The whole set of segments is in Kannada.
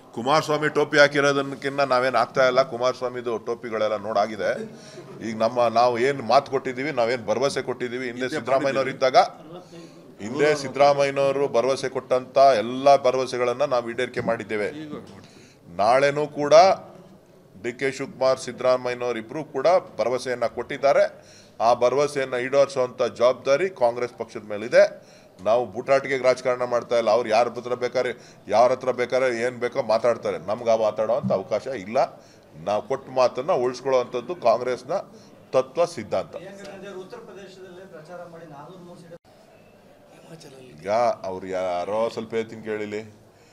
ಕುಮಾರಸ್ವಾಮಿ ಟೋಪಿ ಹಾಕಿರೋದಕ್ಕಿಂತ ನಾವೇನು ಆಗ್ತಾ ಇಲ್ಲ ಕುಮಾರಸ್ವಾಮಿದು ಟೋಪಿಗಳೆಲ್ಲ ನೋಡಾಗಿದೆ ಈಗ ನಮ್ಮ ನಾವು ಏನು ಮಾತು ಕೊಟ್ಟಿದ್ದೀವಿ ನಾವೇನು ಭರವಸೆ ಕೊಟ್ಟಿದ್ದೀವಿ ಹಿಂದೆ ಸಿದ್ದರಾಮಯ್ಯನವ್ರು ಇದ್ದಾಗ ಹಿಂದೆ ಸಿದ್ದರಾಮಯ್ಯನವರು ಭರವಸೆ ಕೊಟ್ಟಂತ ಎಲ್ಲ ಭರವಸೆಗಳನ್ನು ನಾವು ಈಡೇರಿಕೆ ಮಾಡಿದ್ದೇವೆ ನಾಳೆನೂ ಕೂಡ ಡಿ ಕೆ ಶಿವಕುಮಾರ್ ಸಿದ್ದರಾಮಯ್ಯನವರು ಇಬ್ಬರು ಕೂಡ ಭರವಸೆಯನ್ನ ಕೊಟ್ಟಿದ್ದಾರೆ ಆ ಭರವಸೆಯನ್ನ ಈಡೇರಿಸುವಂತ ಜವಾಬ್ದಾರಿ ಕಾಂಗ್ರೆಸ್ ಪಕ್ಷದ ಮೇಲಿದೆ ನಾವು ಬೂಟಾಟಿಗೆ ರಾಜಕಾರಣ ಮಾಡ್ತಾ ಇಲ್ಲ ಅವ್ರು ಯಾರ ಹತ್ರ ಬೇಕಾದ್ರೆ ಯಾರ ಹತ್ರ ಬೇಕಾದ್ರೆ ಏನು ಬೇಕೋ ಮಾತಾಡ್ತಾರೆ ನಮ್ಗೆ ಆ ಮಾತಾಡೋವಂಥ ಅವಕಾಶ ಇಲ್ಲ ನಾವು ಕೊಟ್ಟ ಮಾತನ್ನ ಉಳಿಸ್ಕೊಳ್ಳೋವಂಥದ್ದು ಕಾಂಗ್ರೆಸ್ನ ತತ್ವ ಸಿದ್ಧಾಂತ ಪ್ರಿಯಾಂಕಾ ಗಾಂಧಿ ಅವರು ಉತ್ತರ ಪ್ರದೇಶದಲ್ಲೇ ಪ್ರಚಾರ ಮಾಡಿ ನಾನೂರು ಮೂರು ಸೀಟ್ ಈಗ ಅವ್ರು ಯಾರೋ ಸ್ವಲ್ಪ ಹೇಳ್ತೀನಿ ಕೇಳಿಲಿ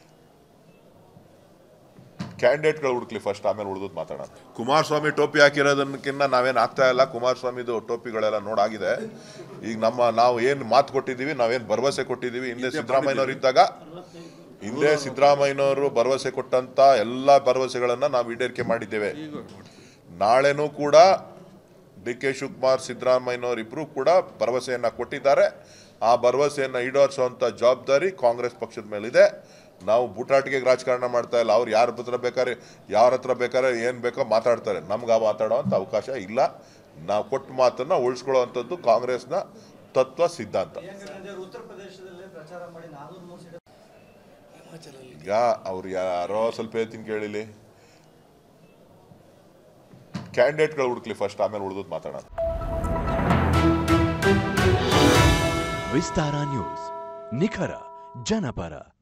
ಕ್ಯಾಂಡಿಡೇಟ್ಗಳು ಹುಡುಕ್ಲಿ ಫಸ್ಟ್ ಆಮೇಲೆ ಉಳಿದು ಮಾತಾಡೋಣ ಕುಮಾರಸ್ವಾಮಿ ಟೋಪಿ ಹಾಕಿರೋದಕ್ಕಿಂತ ನಾವೇನು ಆಗ್ತಾ ಇಲ್ಲ ಕುಮಾರಸ್ವಾಮಿದು ಟೋಪಿಗಳೆಲ್ಲ ನೋಡಾಗಿದೆ ಈಗ ನಮ್ಮ ನಾವು ಏನು ಮಾತು ಕೊಟ್ಟಿದ್ದೀವಿ ನಾವೇನು ಭರವಸೆ ಕೊಟ್ಟಿದ್ದೀವಿ ಹಿಂದೆ ಸಿದ್ದರಾಮಯ್ಯನವ್ರು ಇದ್ದಾಗ ಹಿಂದೆ ಸಿದ್ದರಾಮಯ್ಯನವರು ಭರವಸೆ ಕೊಟ್ಟಂತ ಎಲ್ಲ ಭರವಸೆಗಳನ್ನು ನಾವು ಈಡೇರಿಕೆ ಮಾಡಿದ್ದೇವೆ ನಾಳೆನೂ ಕೂಡ ಡಿ ಕೆ ಶಿವಕುಮಾರ್ ಸಿದ್ದರಾಮಯ್ಯನವರು ಇಬ್ಬರು ಕೂಡ ಭರವಸೆಯನ್ನ ಕೊಟ್ಟಿದ್ದಾರೆ ಆ ಭರವಸೆಯನ್ನ ಈಡೇರಿಸುವಂತ ಜವಾಬ್ದಾರಿ ಕಾಂಗ್ರೆಸ್ ಪಕ್ಷದ ಮೇಲಿದೆ ನಾವು ಬೂಟಾಟಿಗೆ ರಾಜಕಾರಣ ಮಾಡ್ತಾ ಇಲ್ಲ ಅವ್ರು ಯಾರ ಹತ್ರ ಬೇಕಾದ್ರೆ ಯಾರ ಹತ್ರ ಬೇಕಾದ್ರೆ ಏನು ಬೇಕೋ ಮಾತಾಡ್ತಾರೆ ನಮ್ಗೆ ಆ ಮಾತಾಡೋವಂಥ ಅವಕಾಶ ಇಲ್ಲ ನಾವು ಕೊಟ್ಟ ಮಾತನ್ನ ಉಳಿಸ್ಕೊಳ್ಳೋವಂಥದ್ದು ಕಾಂಗ್ರೆಸ್ನ ತತ್ವ ಸಿದ್ಧಾಂತ ಪ್ರಿಯಾಂಕಾ ಗಾಂಧಿ ಅವರು ಉತ್ತರ ಪ್ರದೇಶದಲ್ಲೇ ಪ್ರಚಾರ ಮಾಡಿ ನಾನೂರು ಮೂರು ಸೀಟ್ ಈಗ ಅವ್ರು ಯಾರೋ ಸ್ವಲ್ಪ ಹೇಳ್ತೀನಿ ಕೇಳಿಲಿ ಕ್ಯಾಂಡಿಡೇಟ್ಗಳು ಹುಡುಕ್ಲಿ ಫಸ್ಟ್ ಆಮೇಲೆ ಉಳಿದು ಮಾತಾಡೋಣ ವಿಸ್ತಾರ ನ್ಯೂಸ್ ನಿಖರ ಜನಪರ